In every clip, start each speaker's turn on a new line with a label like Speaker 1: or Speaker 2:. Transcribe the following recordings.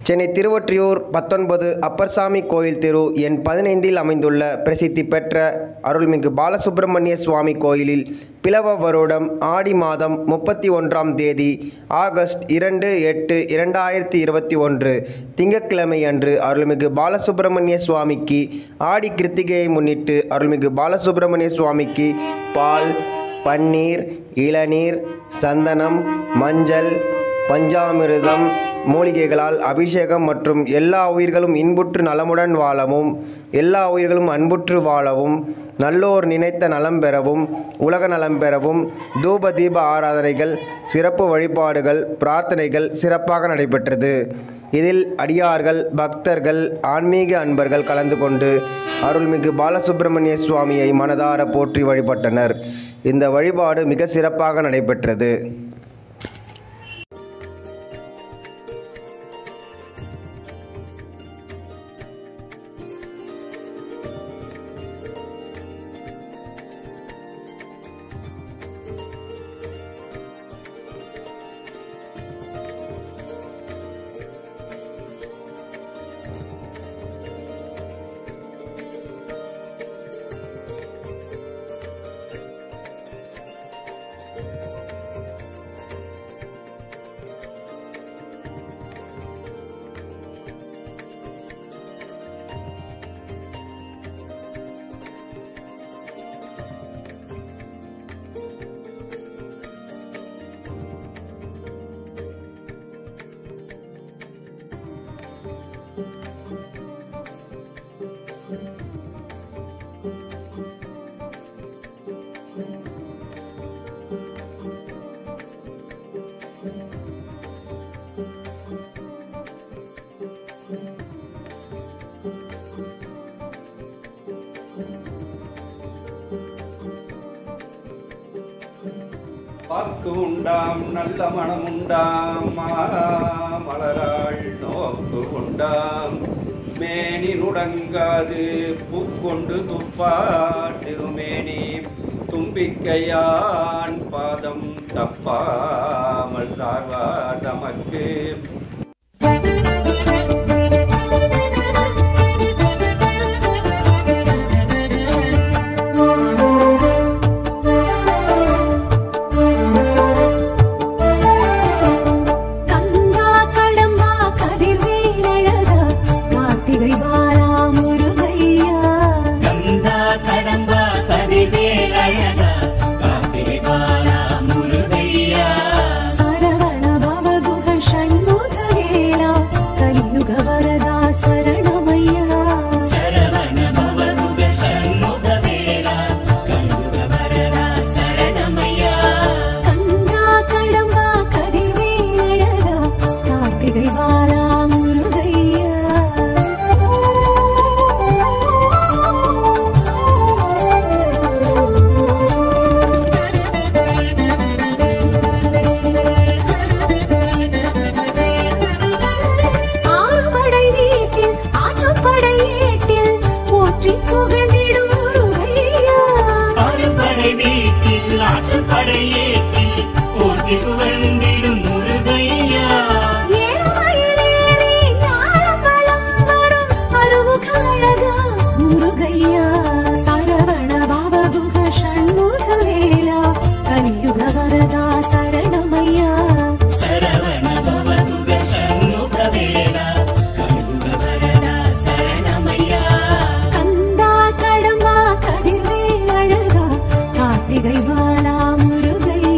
Speaker 1: சென்னை திருவொற்றியூர் பத்தொன்பது அப்பர்சாமி கோயில் தெரு எண் பதினைந்தில் அமைந்துள்ள பிரசித்தி பெற்ற அருள்மிகு பாலசுப்பிரமணிய சுவாமி கோயிலில் பிளவ வருடம் ஆடி மாதம் முப்பத்தி ஒன்றாம் தேதி ஆகஸ்ட் இரண்டு எட்டு இரண்டாயிரத்தி இருபத்தி ஒன்று திங்கட்கிழமை அன்று அருள்மிகு பாலசுப்பிரமணிய சுவாமிக்கு ஆடி கிருத்திகையை முன்னிட்டு அருள்மிகு பாலசுப்பிரமணிய சுவாமிக்கு பால் பன்னீர் இளநீர் சந்தனம் மஞ்சள் பஞ்சாமிர்தம் மூலிகைகளால் அபிஷேகம் மற்றும் எல்லா உயிர்களும் இன்புற்று நலமுடன் வாழவும் எல்லா உயிர்களும் அன்புற்று வாழவும் நல்லோர் நினைத்த நலம் பெறவும் உலக நலம் பெறவும் தூப தீப ஆராதனைகள் சிறப்பு வழிபாடுகள் பிரார்த்தனைகள் சிறப்பாக நடைபெற்றது இதில் அடியார்கள் பக்தர்கள் ஆன்மீக அன்பர்கள் கலந்து கொண்டு அருள்மிகு பாலசுப்பிரமணிய சுவாமியை மனதார போற்றி வழிபட்டனர் இந்த வழிபாடு மிக சிறப்பாக நடைபெற்றது
Speaker 2: வாக்கு உண்டாம் நல்ல மனம் உண்டாம் மலராள் நோக்கு உண்டாம் மேனி நுடங்காது பூக்கொண்டு துப்பா திருமேனி தும்பிக்கையான் பாதம் தப்பாமல் சார்வார் தமக்கு
Speaker 3: கங்கா கடம்பா கதிர்வேலழகா கார்த்திகை பாலா முருகையா
Speaker 4: கந்தா கடம்பா கதிவேலழகா கார்த்திகை பாலா முருகையா
Speaker 3: சரவண பவகுக ஷண்முகவேலா கலியுக வரதா சரணமையா
Speaker 4: சரவண பவதுக சண்முகவேலா கல்யுக வரதா சரணமையா
Speaker 3: கங்கா கடம்பா கதிர்வேலழகா கார்த்திகை பாலா முருகையா ஆறுபடை வீட்டில் ஆற்றுப்படை ஏட்டில் போற்றி புகழ்ந்திடும் முருகையா
Speaker 4: அறுபடை வீட்டில் ஆற்றுப்படை ஏற்றில் போற்றி புகழ்ந்திடும் முருகையா
Speaker 3: ஏழுமயிலேறி ஞானபலம் வரும் அருமுகழகா முருகையா சரவண பவகுக ஷண்முகவேலா கலியுக வரதா சரணமையா
Speaker 4: சரவண பவதுக சண்முகவேலா கல்யுக வரதா சரணமையா
Speaker 3: கந்தா கடம்பா கதிர்வே அழகா கார்த்திகை பாலா முருகையா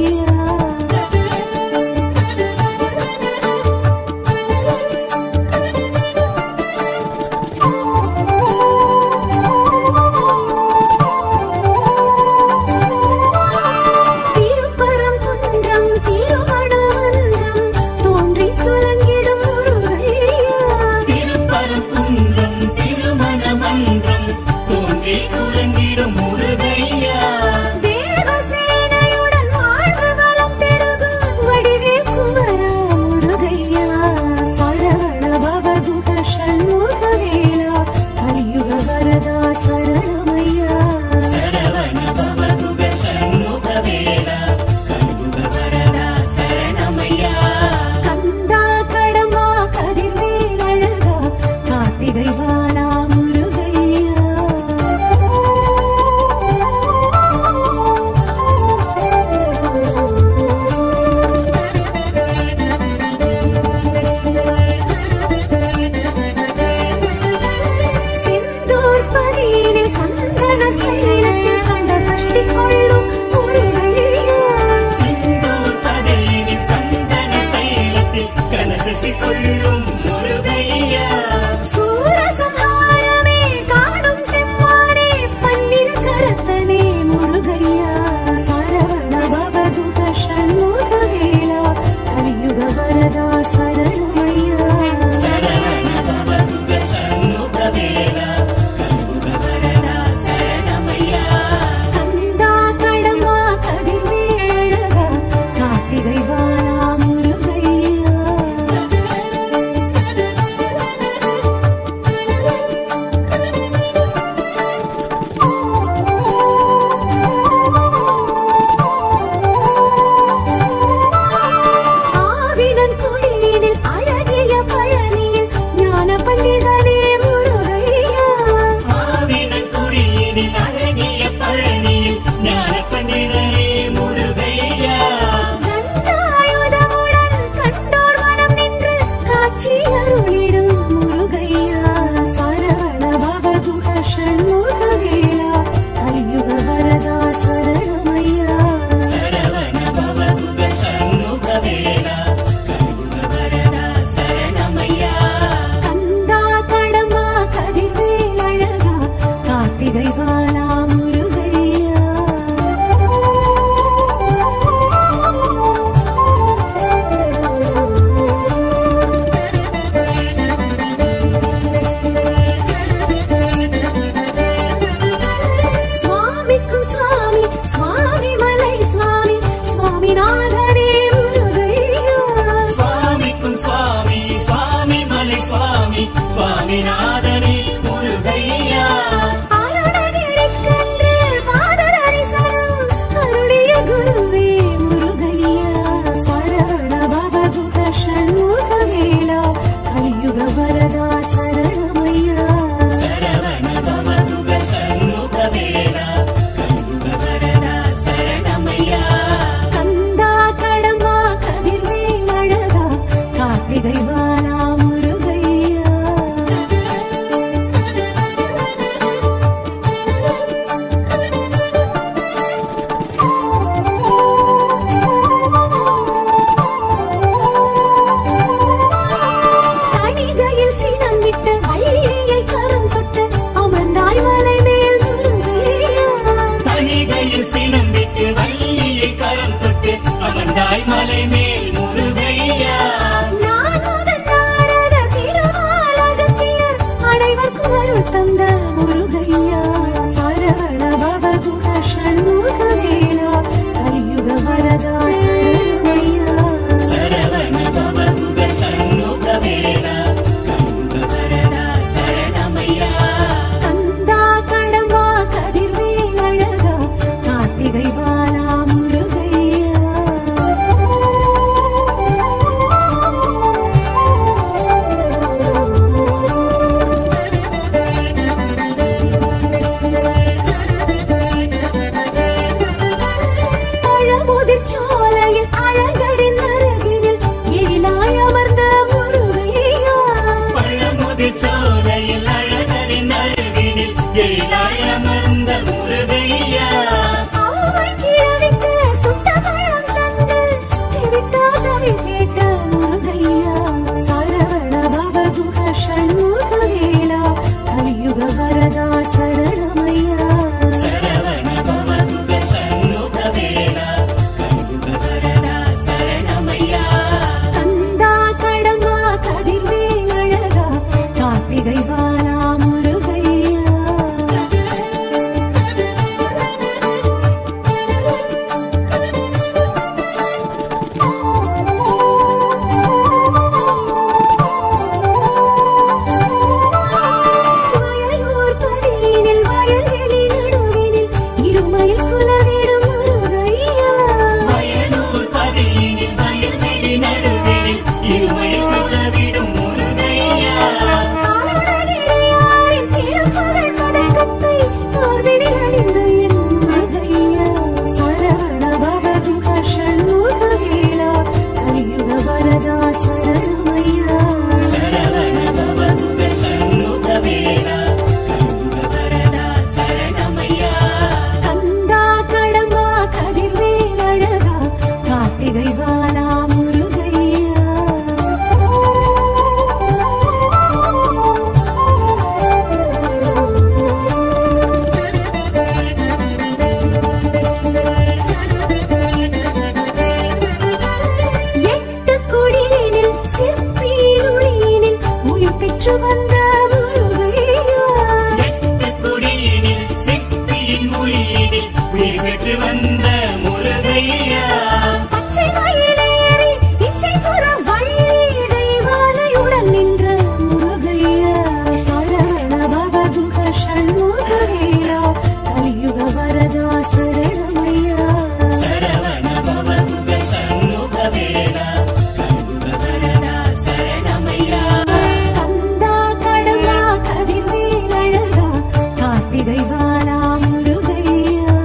Speaker 3: षण्मुखवेला कलियुग वरदा शरणमय्या
Speaker 4: சரவண பவகுக சண்முகவேலா கண்முக வரதா சரணமையா
Speaker 3: கந்தா கடம்பா கதிர்வேல் அழகா கார்த்திகை பாலா முருகையா பழமுதிர் சோலையில் அழகரின் அருகினில் எழிலாய் அமர்ந்த முருகையா
Speaker 4: பழமுதி சோலையில் அழகரின் அருகினில் எழிலாய் அமர்ந்த முருகையா
Speaker 3: ஆவை கிழவிக்கு சுட்ட பழம் தந்து திவிட்டா தமிழ் கேட்ட முருகையா சரவண பவகுக ஷண்முகவேலா கலியுக வரதா சரணமையா
Speaker 4: சரவண பவகுக சண்முகவேலா கண்முக வரதா சரணமையா
Speaker 3: கந்தா கடம்பா கதிர்வேல் அழகா கார்த்திகை பாலா முருகையா வயலூர் பதியினில் வயல்வெளி நடுவினில் இருமையில் குலவிடும் முருகையா
Speaker 4: வயலூர் பதியினில் வயல்வெளி நடுவினில் இருமையில் குலவிடும் முருகையா
Speaker 3: ஆருணகிரியாரின் திருப்புகழ் பதக்கத்தை மார்பினில் அணிந்த என் முருகையா சரவண பவகுக ஷண்முகவேலா கலியுக வரதா சரணமையா
Speaker 4: சரவண பவகுக சண்முகவேலா கண்முக வரதா சரணமையா
Speaker 3: கந்தா கடம்பா கதிர்வேல் அழகா கார்த்திகை பாலா முருகையா எட்டு குடியினில் சிற்பியுளியினில் உயிர் பெற்று வந்த முருகையா
Speaker 4: எட்டு குடியினில் சிப்பியின் மொழியினில் உயிர் பெற்று வந்த முருகையா
Speaker 3: பச்சை மயிலேறி இச்சை புற வள்ளி தெய்வானையுடன் நின்ற முருகையா சரவண பவதுக ஷண்முகவேலா கலியுக வரதா சரணமையா
Speaker 4: சரவண பவகுக சண்முகவேலா கண்முக வரதா சரணமையா
Speaker 3: கந்தா கடம்பா கதிர்வேல் அழகா கார்த்திகை பாலா முருகையா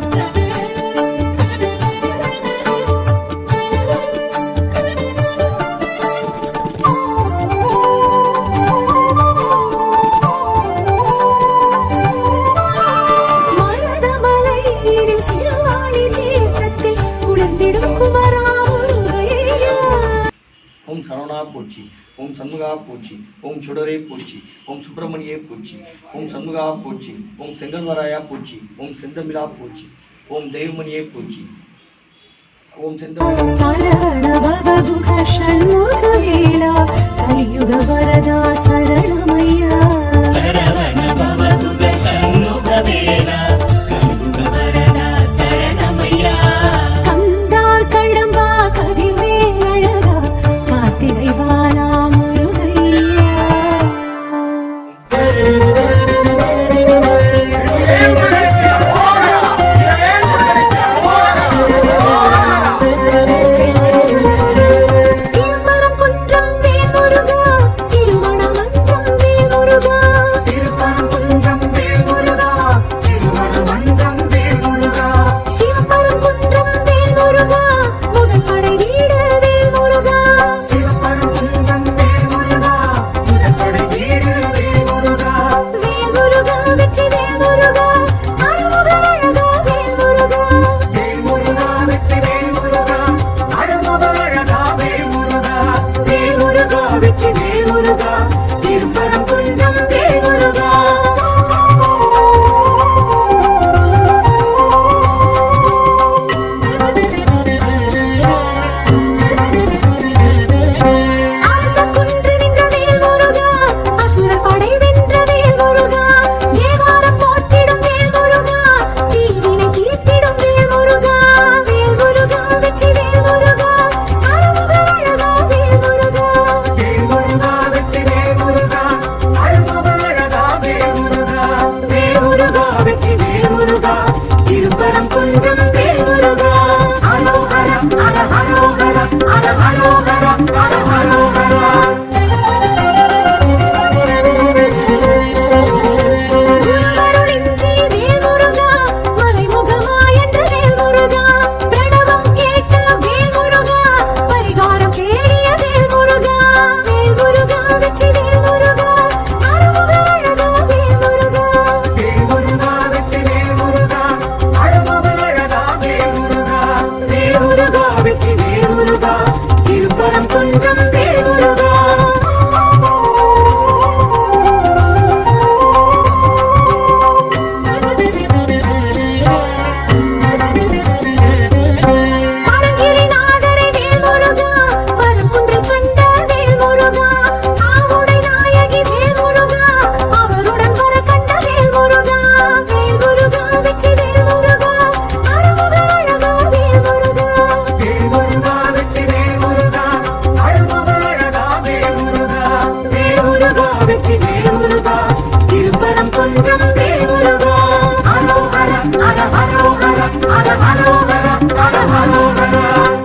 Speaker 3: மருதமலையினில் சிறுவாணி தீர்த்தத்தில் உணர்ந்திடும் குமரா முருகையா
Speaker 5: ஓம் சரவணா போற்றி ஓம் சண்முகா போற்றி ஓம் சுடரே போற்றி ஓம் சுப்பிரமணியே போற்றி ஓம் சண்முகா போற்றி ஓம் செங்கல்வராயா போற்றி ஓம் செந்தமிழா போற்றி ஓம் தெய்வமணியே போற்றி ஓம் செந்தமிழா
Speaker 3: சரவண பவகுக ஷண்முகவேலா கலியுக வரதா சரணமையா
Speaker 4: சரவண பவகுக சண்முகவேலா கண்முக வரதா சரணமையா
Speaker 3: கந்தா கடம்பா கதிர்வேல் அழகா கார்த்திகை பாலா முருகையா திருமரம் குன்றம் வேல் முருகா திருமணமன்றம் வேல் முருகா திருமணம் குன்றம் வேல் முருகா திருமண குன்றம் வேல்முருகா அரோகர அர அரோகர அர அரோகர அர அரோகரா குருவருளின்றி வேல்முருகா மறைமுகமாய் என்ற வேல்முருகா பிரணவம் கேட்ட வேல்முருகா பரிகாரம் தேடிய வேல்முருகா வேல்முருகா வெற்றி வேல்முருகா அருமுக அழகா வேல்முருகா வேல்முருகா வெற்றி வேல்முருகா அருமுக அழகா வேல்முருகா வேல்முருகா வெற்றி வேல்முருகா திருப்பரம் குன்றம் வேல்முருகா பரங்கிரிநாதரை வேல்முருகா பரங்குன்றில் கண்ட வேல்முருகா ஆவுடை நாயகி வேல்முருகா அவருடன் வர கண்ட வேல்முருகா வேல்முருகா வெற்றி வேல்முருகா அருமுக அழகா வேல்முருகா வேல்முருகா வெற்றி வேல்முருகா அருமுக அழகா வேல்முருகா வேல்முருகா வெற்றி வேல்முருகா திருப்பரம் குன்றம் வேல்முருகா அரோகர அர அரோகர அர அரோகர அர அரோகரா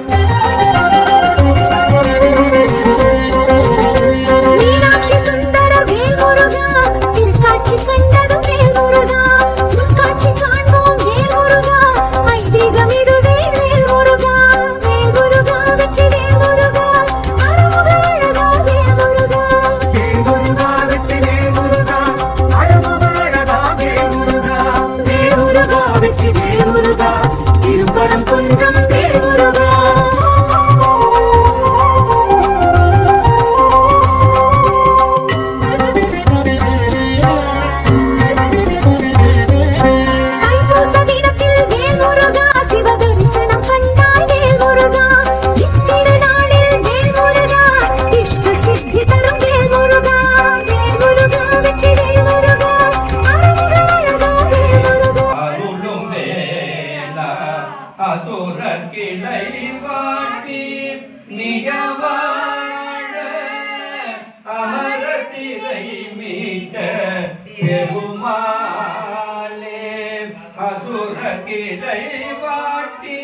Speaker 3: மீனாட்சி சுந்தர வேல்முருகா திருக்காட்சி கண்டதும் வேல்முருகா முக்காட்சி காண்போம் வேல்முருகா ஐதீகம் இதுவே வேல்முருகா வேல்முருகா வெற்றி வேல்முருகா அருமுக அழகா வேல்முருகா வேல்முருகா வெற்றி வேல்முருகா அருமுக அழகா வேல்முருகா வேல்முருகா வெற்றி வேல்முருகா திருப்பரம் குன்றம் வேல்முருகா தைப்பூச தினத்தில் வேல்முருகா சிவதரிசனம் கண்டாய் வேல்முருகா இத்திருநாளில் வேல்முருகா இஷ்ட சித்தி தரும் வேல்முருகா வேல்முருகா வெற்றி வேல்முருகா அருமுக அழகா வேல்முருகா
Speaker 2: அருளும் வேலா அசுர கிளை வாட்டி நிகவாழ அமர சிறை மீட்ட பெருமாளே அசுர கிளை வாட்டி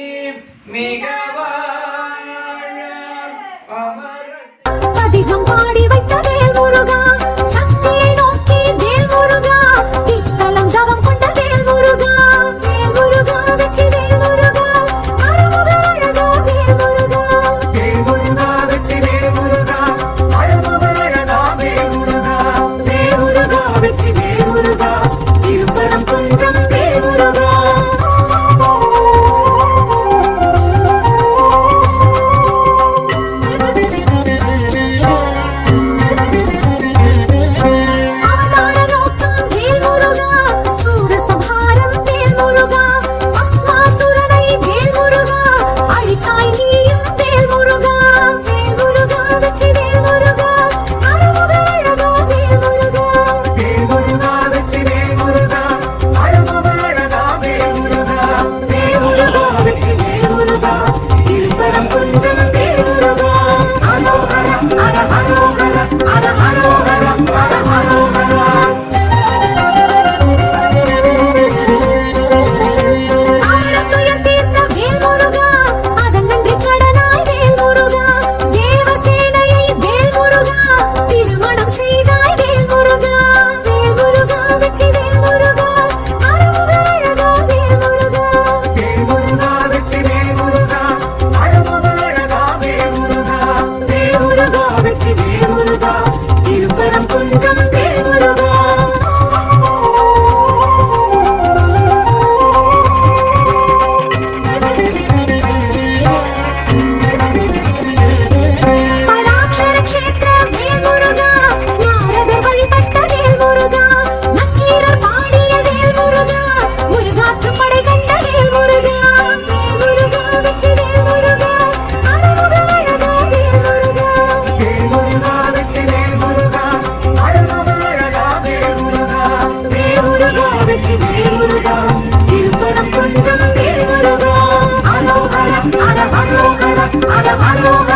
Speaker 2: மிகவாழ அமர
Speaker 3: அதிகம் பாடி வைத்த வேல்முருகா சக்தியை நோக்கி வேல்முருகா இத்தலம் தவம் கொண்ட வேல்முருகா வேல்முருகா வெற்றி வேல்முருகா அருமுக அழகா வேல்முருகா வேல்முருகா வெற்றி வேல்முருகா அருமுக அழகா வேல்முருகா வேல்முருகா வெற்றி வேல்முருகா திருப்பரம் குன்றம் வேல்முருகா அவதார நோக்கம் வேல்முருகா சூரசம்ஹாரம் வேல்முருகா அம்மாசுரனை வேல்முருகா அழித்தாய் நீயும் வேல்முருகா வேல்முருகா வெற்றி வேல்முருகா அருமுக அழகா வேல்முருகா வேல்முருகா வெற்றி வேல்முருகா அருமுக அழகா வேல்முருகா வேல்முருகா வெற்றி வேல்முருகா திருப்பரம் குன்றம் வேல்முருகா அரோகர அர அரோகர அர அரோகர அர அரோகரா ஆயிரத்துயர் தீர்த்த வேல்முருகா அதன் நன்றி கடனாய் வேல்முருகா தேவசேனையை வேல்முருகா திருமணம் செய்தாய் வேல்முருகா வேல்முருகா வெற்றி வேல்முருகா அருமுக அழகா வேல்முருகா வேல்முருகா வெற்றி வேல்முருகா அருமுக அழகா வேல்முருகா வேல்முருகா வெற்றி வேல்முருகா திருப்பரம் குன்றம் வேல்முருகா பராட்சர க்ஷேத்திர வேல்முருகா நாரதர் வழிபட்ட வேல்முருகா நக்கீரர் பாடிய வேல்முருகா முருகாற்று படை கண்ட வேல்முருகா வேல்முருகா வெற்றி வேல்முருகா அருமுக அழகா வேல்முருகா வேல்முருகா வெற்றி வேல்முருகா அருமுக அழகா வேல்முருகா வேல்முருகா வெற்றி வேல்முருகா திருப்பரம் குன்றம் வேல்முருகா அரோகர அர அரோகர அர அரோகர